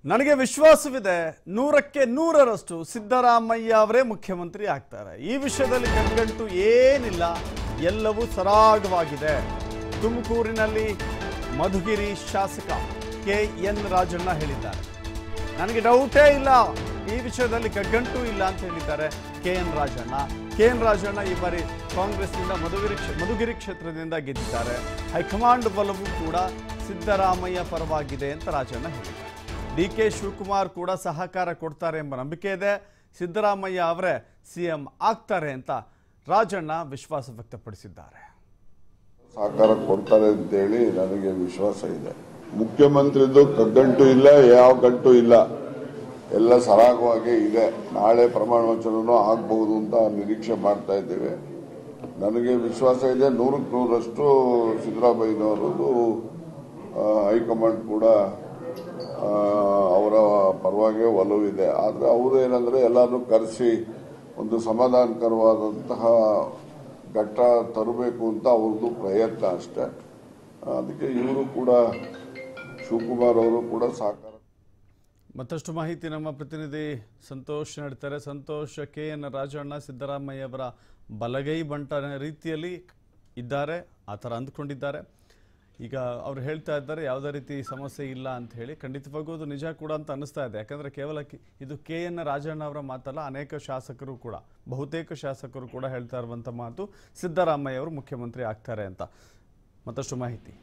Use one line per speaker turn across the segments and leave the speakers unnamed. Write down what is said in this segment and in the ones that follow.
ನನಗೆ ವಿಶ್ವಾಸವಿದೆ ನೂರಕ್ಕೆ ನೂರರಷ್ಟು ಸಿದ್ದರಾಮಯ್ಯ ಅವರೇ ಮುಖ್ಯಮಂತ್ರಿ ಆಗ್ತಾರೆ ಈ ವಿಷಯದಲ್ಲಿ ಕಗ್ಗಂಟು ಏನಿಲ್ಲ ಎಲ್ಲವೂ ಸರಾಗವಾಗಿದೆ ತುಮಕೂರಿನಲ್ಲಿ ಮಧುಗಿರಿ ಶಾಸಕ ಕೆ ಎನ್ ರಾಜಣ್ಣ ಹೇಳಿದ್ದಾರೆ ನನಗೆ ಡೌಟೇ ಇಲ್ಲ ಈ ವಿಷಯದಲ್ಲಿ ಕಗ್ಗಂಟು ಇಲ್ಲ ಅಂತ ಹೇಳಿದ್ದಾರೆ K N Rajanna K N Rajanna ಈ ಬಾರಿ ಕಾಂಗ್ರೆಸ್ನಿಂದ ಮಧುಗಿರಿ ಕ್ಷೇ- ಮಧುಗಿರಿ ಕ್ಷೇತ್ರದಿಂದ ಗೆದ್ದಿದ್ದಾರೆ ಹೈಕಮಾಂಡ್ ಬಲವು ಕೂಡ ಸಿದ್ದರಾಮಯ್ಯ ಪರವಾಗಿದೆ ಅಂತ ರಾಜಣ್ಣ ಹೇಳಿದ್ದಾರೆ ಡಿ ಕೆ ಶಿವಕುಮಾರ್ ಕೂಡ ಸಹಕಾರ ಕೊಡ್ತಾರೆ ಎಂಬ ನಂಬಿಕೆ ಇದೆ ಸಿದ್ದರಾಮಯ್ಯ ಅವರೇ ಸಿಎಂ ಆಗ್ತಾರೆ ಅಂತ ರಾಜಣ್ಣ ವಿಶ್ವಾಸ ವ್ಯಕ್ತಪಡಿಸಿದ್ದಾರೆ
ಸಹಕಾರ ಕೊಡ್ತಾರೆ ಅಂತೇಳಿ ನನಗೆ ವಿಶ್ವಾಸ ಇದೆ ಮುಖ್ಯಮಂತ್ರಿದು ಕಗ್ಗಂಟು ಇಲ್ಲ ಯಾವ ಗಂಟು ಇಲ್ಲ ಎಲ್ಲ ಸರಾಗವಾಗಿ ಇದೆ ನಾಳೆ ಪ್ರಮಾಣ ವಚನನೂ ಆಗಬಹುದು ಅಂತ ನಿರೀಕ್ಷೆ ಮಾಡ್ತಾ ಇದ್ದೇವೆ ನನಗೆ ವಿಶ್ವಾಸ ಇದೆ ನೂರಕ್ಕೆ ನೂರಷ್ಟು ಸಿದ್ದರಾಮಯ್ಯನವರದು ಆ, ಹೈಕಮಾಂಡ್ ಕೂಡ ಆ, ಅವರ ಪರವಾಗಿ ಒಲವಿದೆ ಆದರೆ ಅವರು ಏನಂದ್ರೆ ಎಲ್ಲಾನು ಕರೆಸಿ ಒಂದು ಸಮಾಧಾನಕರವಾದಂತಹ ಘಟ್ಟ ತರಬೇಕು ಅಂತ ಅವ್ರದ್ದು ಪ್ರಯತ್ನ ಅಷ್ಟೇ ಅದಕ್ಕೆ ಇವರು ಕೂಡ ಶಿವಕುಮಾರ್ ಅವರು ಕೂಡ ಸಹಕಾರ
ಮತ್ತಷ್ಟು ಮಾಹಿತಿ ನಮ್ಮ ಪ್ರತಿನಿಧಿ ಸಂತೋಷ್ ನೀಡ್ತಾರೆ ಸಂತೋಷ್ ಕೆ ಎನ್ ರಾಜಣ್ಣ ಸಿದ್ದರಾಮಯ್ಯ ಅವರ ಬಲಗೈ ಬಂಟ ರೀತಿಯಲ್ಲಿ ಇದ್ದಾರೆ ಆ ಥರ ಅಂದ್ಕೊಂಡಿದ್ದಾರೆ ಈಗ ಅವ್ರು ಹೇಳ್ತಾ ಇದ್ದಾರೆ ಯಾವುದೇ ರೀತಿ ಸಮಸ್ಯೆ ಇಲ್ಲ ಅಂತ ಹೇಳಿ ಖಂಡಿತವಾಗೂ ಅದು ನಿಜ ಕೂಡ ಅಂತ ಅನ್ನಿಸ್ತಾ ಇದೆ ಯಾಕಂದರೆ ಕೇವಲ ಕಿ- ಇದು ಕೆ ಎನ್ ರಾಜಣ್ಣ ಅವರ ಮಾತಲ್ಲ ಅನೇಕ ಶಾಸಕರು ಕೂಡ ಬಹುತೇಕ ಶಾಸಕರು ಕೂಡ ಹೇಳ್ತಾ ಇರುವಂಥ ಮಾತು ಸಿದ್ದರಾಮಯ್ಯ ಅವರು ಮುಖ್ಯಮಂತ್ರಿ ಆಗ್ತಾರೆ ಅಂತ ಮತ್ತಷ್ಟು ಮಾಹಿತಿ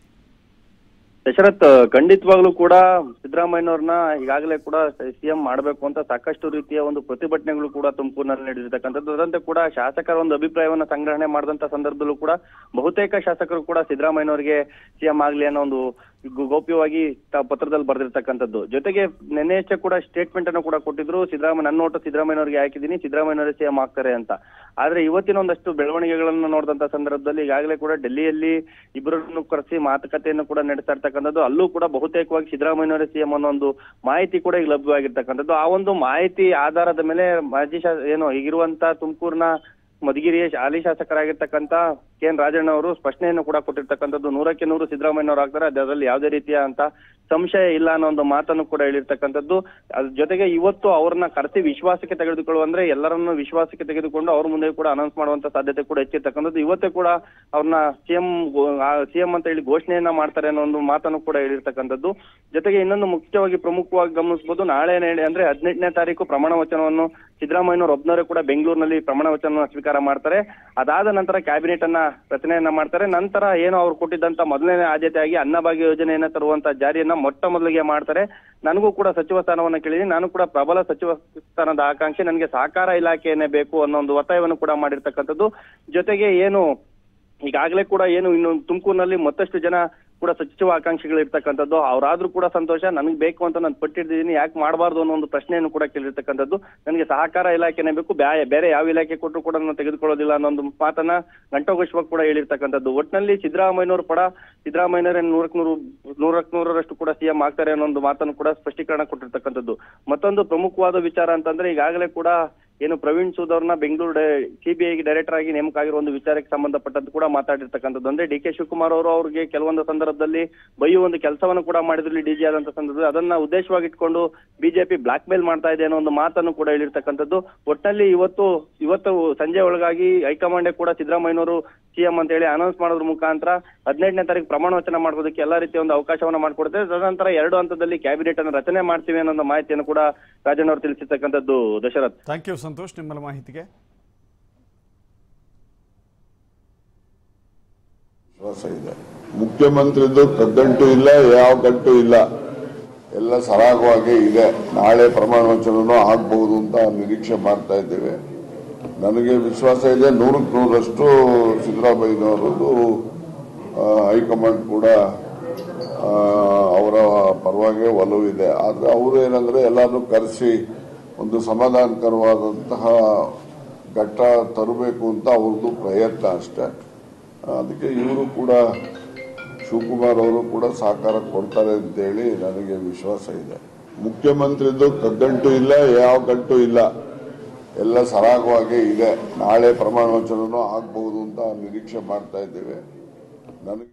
ದಶರಥ್ ಖಂಡಿತವಾಗ್ಲೂ ಕೂಡ ಸಿದ್ದರಾಮಯ್ಯನವ್ರನ್ನ ಈಗಾಗಲೇ ಕೂಡ ಸಿಎಂ ಮಾಡಬೇಕು ಅಂತ ಸಾಕಷ್ಟು ರೀತಿಯ ಒಂದು ಪ್ರತಿಭಟನೆಗಳು ಕೂಡ ತುಮಕೂರಿನಲ್ಲಿ ನಡೆದಿರ್ತಕ್ಕಂಥದ್ದು ಅದರಂತೆ ಕೂಡ ಶಾಸಕರ ಒಂದು ಅಭಿಪ್ರಾಯವನ್ನ ಸಂಗ್ರಹಣೆ ಮಾಡಿದಂತ ಸಂದರ್ಭದಲ್ಲೂ ಕೂಡ ಬಹುತೇಕ ಶಾಸಕರು ಕೂಡ ಸಿದ್ದರಾಮಯ್ಯನವರಿಗೆ ಸಿಎಂ ಆಗ್ಲಿ ಅನ್ನೋ ಒಂದು ಗೋ- ಗೌಪ್ಯವಾಗಿ ತ- ಪತ್ರದಲ್ಲಿ ಬರೆದಿರ್ತಕ್ಕಂಥದ್ದು ಜೊತೆಗೆ ನಿನ್ನೆಯಷ್ಟೇ ಕೂಡ ಸ್ಟೇಟ್ಮೆಂಟ್ ಅನ್ನು ಕೂಡ ಕೊಟ್ಟಿದ್ರು ಸಿದ್ದರಾಮಯ್ಯ ನನ್ನ ಓಟು ಸಿದ್ದರಾಮಯ್ಯನವರಿಗೆ ಹಾಕಿದ್ದೀನಿ ಸಿದ್ದರಾಮಯ್ಯನವರೇ ಸಿಎಂ ಆಗ್ತಾರೆ ಅಂತ ಆದ್ರೆ ಇವತ್ತಿನ ಒಂದಷ್ಟು ಬೆಳವಣಿಗೆಗಳನ್ನ ನೋಡಿದಂತ ಸಂದರ್ಭದಲ್ಲಿ ಈಗಾಗಲೇ ಕೂಡ ಡೆಲ್ಲಿಯಲ್ಲಿ ಇಬ್ಬರನ್ನು ಕರೆಸಿ ಮಾತುಕತೆಯನ್ನು ಕೂಡ ನಡೆಸ್ತಾ ಇರ್ತಕ್ಕಂಥದ್ದು ಅಲ್ಲೂ ಕೂಡ ಬಹುತೇಕವಾಗಿ ಸಿದ್ದರಾಮಯ್ಯನವರೇ ಸಿಎಂ ಅನ್ನೋ ಒಂದು ಮಾಹಿತಿ ಕೂಡ ಈಗ ಲಭ್ಯವಾಗಿರ್ತಕ್ಕಂಥದ್ದು ಆ ಒಂದು ಮಾಹಿತಿ ಆಧಾರದ ಮೇಲೆ ಮಾಜಿ ಶಾ ಏನು ಈಗಿರುವಂತ ತುಮಕೂರಿನ ಮಧುಗಿರಿಯ ಹಾಲಿ ಶಾಸಕರಾಗಿರ್ತಕ್ಕಂಥ ಕೆ ಎನ್ ರಾಜಣ್ಣ ಅವರು ಸ್ಪಷ್ಟನೆಯನ್ನು ಕೂಡ ಕೊಟ್ಟಿರ್ತಕ್ಕಂಥದ್ದು ನೂರಕ್ಕೆ ನೂರು ಸಿದ್ದರಾಮಯ್ಯನವರು ಆಗ್ತಾರೆ ಅದರಲ್ಲಿ ಯಾವುದೇ ರೀತಿಯ ಅಂತ ಸಂಶಯ ಇಲ್ಲ ಅನ್ನೋ ಒಂದು ಮಾತನ್ನು ಕೂಡ ಹೇಳಿರ್ತಕ್ಕಂಥದ್ದು ಅದ್ರ ಜೊತೆಗೆ ಇವತ್ತು ಅವ್ರನ್ನ ಕರೆಸಿ ವಿಶ್ವಾಸಕ್ಕೆ ತೆಗೆದುಕೊಳ್ಳುವ ಅಂದ್ರೆ ಎಲ್ಲರನ್ನು ವಿಶ್ವಾಸಕ್ಕೆ ತೆಗೆದುಕೊಂಡು ಅವ್ರ ಮುಂದೆ ಕೂಡ ಅನೌನ್ಸ್ ಮಾಡುವಂತ ಸಾಧ್ಯತೆ ಕೂಡ ಹೆಚ್ಚಿರ್ತಕ್ಕಂಥದ್ದು ಇವತ್ತೇ ಕೂಡ ಅವ್ರನ್ನ ಸಿಎಂ ಸಿಎಂ ಅಂತ ಹೇಳಿ ಘೋಷಣೆಯನ್ನ ಮಾಡ್ತಾರೆ ಅನ್ನೋ ಒಂದು ಮಾತನ್ನು ಕೂಡ ಹೇಳಿರ್ತಕ್ಕಂಥದ್ದು ಜೊತೆಗೆ ಇನ್ನೊಂದು ಮುಖ್ಯವಾಗಿ ಪ್ರಮುಖವಾಗಿ ಗಮನಿಸಬಹುದು ನಾಳೆ ನೇಳೆ ಅಂದ್ರೆ ಹದಿನೆಂಟನೇ ತಾರೀಕು ಪ್ರಮಾಣ ವಚನವನ್ನು ಸಿದ್ದರಾಮಯ್ಯನವರು ಒಬ್ಬನವರೇ ಕೂಡ ಬೆಂಗಳೂರಿನಲ್ಲಿ ಪ್ರಮಾಣ ವಚನವನ್ನು ಸ್ವೀಕಾರ ಮಾಡ್ತಾರೆ ಅದಾದ ನಂತರ ಕ್ಯಾಬಿನೆಟ್ ಅನ್ನ ರಚನೆಯನ್ನ ಮಾಡ್ತಾರೆ ನಂತರ ಏನು ಅವ್ರು ಕೊಟ್ಟಿದ್ದಂತ ಮೊದಲನೇ ಆದ್ಯತೆಯಾಗಿ ಅನ್ನಭಾಗ್ಯ ಯೋಜನೆಯನ್ನ ತರುವಂತ ಜಾರಿಯನ್ನ ಮೊಟ್ಟ ಮೊದಲಿಗೆ ಮಾಡ್ತಾರೆ ನನಗೂ ಕೂಡ ಸಚಿವ ಸ್ಥಾನವನ್ನ ಕೇಳಿದೀನಿ ನಾನು ಕೂಡ ಪ್ರಬಲ ಸಚಿವ ಸ್ಥಾನದ ಆಕಾಂಕ್ಷಿ ನನಗೆ ಸಹಕಾರ ಇಲಾಖೆಯನ್ನೇ ಬೇಕು ಅನ್ನೋ ಒಂದು ಒತ್ತಾಯವನ್ನು ಕೂಡ ಮಾಡಿರ್ತಕ್ಕಂಥದ್ದು ಜೊತೆಗೆ ಏನು ಈಗಾಗಲೇ ಕೂಡ ಏನು ಇನ್ನು ತುಮಕೂರಿನಲ್ಲಿ ಮತ್ತಷ್ಟು ಜನ ಕೂಡ ಸಚಿವ ಆಕಾಂಕ್ಷಿಗಳು ಇರ್ತಕ್ಕಂಥದ್ದು ಅವರಾದ್ರೂ ಕೂಡ ಸಂತೋಷ ನನಗೆ ಬೇಕು ಅಂತ ನಾನು ಪಟ್ಟಿರ್ತೀನಿ ಯಾಕೆ ಮಾಡಬಾರ್ದು ಅನ್ನೋ ಒಂದು ಪ್ರಶ್ನೆಯನ್ನು ಕೂಡ ಕೇಳಿರ್ತಕ್ಕಂಥದ್ದು ನನಗೆ ಸಹಕಾರ ಇಲಾಖೆನೇ ಬೇಕು ಬ್ಯಾ- ಬೇರೆ ಯಾವ ಇಲಾಖೆ ಕೊಟ್ಟರು ಕೂಡ ನಾನು ತೆಗೆದುಕೊಳ್ಳೋದಿಲ್ಲ ಅನ್ನೋ ಒಂದು ಮಾತನ್ನ ಗಂಟೋಘೋಷವಾಗಿ ಕೂಡ ಹೇಳಿರ್ತಕ್ಕಂಥದ್ದು ಒಟ್ಟಿನಲ್ಲಿ ಸಿದ್ದರಾಮಯ್ಯನವರು ಪಡ ಸಿದ್ದರಾಮಯ್ಯನವರೇ ನೂರಕ್ಕೆ ನೂರು ನೂರಕ್ಕೆ ನೂರರಷ್ಟು ಕೂಡ ಸಿಎಂ ಆಗ್ತಾರೆ ಅನ್ನೋ ಒಂದು ಮಾತನ್ನು ಕೂಡ ಸ್ಪಷ್ಟೀಕರಣ ಕೊಟ್ಟಿರ್ತಕ್ಕಂಥದ್ದು ಮತ್ತೊಂದು ಪ್ರಮುಖವಾದ ವಿಚಾರ ಅಂತಂದ್ರೆ ಈಗಾಗಲೇ ಕೂಡ ಏನು ಪ್ರವೀಣ್ ಸೂದ್ ಅವ್ರನ್ನ ಬೆಂಗಳೂರು ಸಿಬಿಐಗೆ ಡೈರೆಕ್ಟರ್ ಆಗಿ ನೇಮಕ ಆಗಿರೋ ಒಂದು ವಿಚಾರಕ್ಕೆ ಸಂಬಂಧಪಟ್ಟಂತ ಕೂಡ ಮಾತಾಡಿರ್ತಕ್ಕಂಥದ್ದು ಅಂದ್ರೆ ಡಿ ಕೆ ಶಿವಕುಮಾರ್ ಅವರು ಅವ್ರಿಗೆ ಕೆಲವೊಂದು ಸಂದರ್ಭದಲ್ಲಿ ಬೈಯುವ ಒಂದು ಕೆಲಸವನ್ನು ಕೂಡ ಮಾಡಿದ್ರು ಡಿಜಿ ಆದಂತ ಸಂದರ್ಭದಲ್ಲಿ ಅದನ್ನ ಉದ್ದೇಶವಾಗಿ ಇಟ್ಕೊಂಡು ಬಿಜೆಪಿ ಬ್ಲಾಕ್ ಮೇಲ್ ಮಾಡ್ತಾ ಇದೆ ಅನ್ನೋ ಒಂದು ಮಾತನ್ನು ಕೂಡ ಹೇಳಿರ್ತಕ್ಕಂಥದ್ದು ಒಟ್ಟಲ್ಲಿ ಇವತ್ತು ಇವತ್ತು ಸಂಜೆ ಒಳಗಾಗಿ ಹೈಕಮಾಂಡ್ ಕೂಡ ಸಿದ್ದರಾಮಯ್ಯನವರು ಸಿಎಂ ಅಂತ ಹೇಳಿ ಅನೌನ್ಸ್ ಮಾಡೋದ್ರ ಮುಖಾಂತರ ಹದಿನೆಂಟನೇ ತಾರೀಕು ಪ್ರಮಾಣ ವಚನ ಮಾಡೋದಕ್ಕೆ ಎಲ್ಲಾ ರೀತಿಯ ಒಂದು ಅವಕಾಶವನ್ನ ಮಾಡಿಕೊಡುತ್ತೆ ತದನಂತರ ಎರಡು ಹಂತದಲ್ಲಿ ಕ್ಯಾಬಿನೆಟ್ ಅನ್ನು ರಚನೆ ಮಾಡ್ತೀವಿ ಅನ್ನೋ ಒಂದು ಮಾಹಿತಿಯನ್ನು ಕೂಡ ರಾಜಣ್ಣ ಅವರು ತಿಳಿಸಿರ್ತಕ್ಕಂಥದ್ದು ದಶರಥ್
ಥ್ಯಾಂಕ್ ಯು ಸಂತೋಷ್ ನಿಮ್ಮಲ್ಲ ಮಾಹಿತಿಗೆ
ವಿಶ್ವಾಸ ಇದೆ ಮುಖ್ಯಮಂತ್ರಿದು ಕಗ್ಗಂಟು ಇಲ್ಲ ಯಾವ ಗಂಟು ಇಲ್ಲ ಎಲ್ಲ ಸರಾಗವಾಗಿ ಇದೆ ನಾಳೆ ಪ್ರಮಾಣ ವಚನನೂ ಆಗಬಹುದು ಅಂತ ನಿರೀಕ್ಷೆ ಮಾಡ್ತಾ ಇದ್ದೇವೆ ನನಗೆ ವಿಶ್ವಾಸ ಇದೆ ನೂರಕ್ಕೆ ನೂರಷ್ಟು ಸಿದ್ದರಾಮಯ್ಯನವರದು ಆ, ಹೈಕಮಾಂಡ್ ಕೂಡ ಆ, ಅವರ ಪರವಾಗಿ ಒಲವಿದೆ ಆದರೆ ಅವರು ಏನಂದ್ರೆ ಎಲ್ಲಾನು ಕರೆಸಿ ಒಂದು ಸಮಾಧಾನಕರವಾದಂತಹ ಘಟ್ಟ ತರಬೇಕು ಅಂತ ಅವ್ರದ್ದು ಪ್ರಯತ್ನ ಅಷ್ಟೇ ಅದಕ್ಕೆ ಇವರು ಕೂಡ ಶಿವಕುಮಾರ್ ಅವರು ಕೂಡ ಸಹಕಾರ ಕೊಡ್ತಾರೆ ಅಂತೇಳಿ ನನಗೆ ವಿಶ್ವಾಸ ಇದೆ ಮುಖ್ಯಮಂತ್ರಿದು ಕಗ್ಗಂಟು ಇಲ್ಲ ಯಾವ ಗಂಟು ಇಲ್ಲ ಎಲ್ಲ ಸರಾಗವಾಗಿ ಇದೆ ನಾಳೆ ಪ್ರಮಾಣ ವಚನನೂ ಆಗಬಹುದು ಅಂತ ನಿರೀಕ್ಷೆ ಮಾಡ್ತಾ ಇದ್ದೇವೆ ನನಗೆ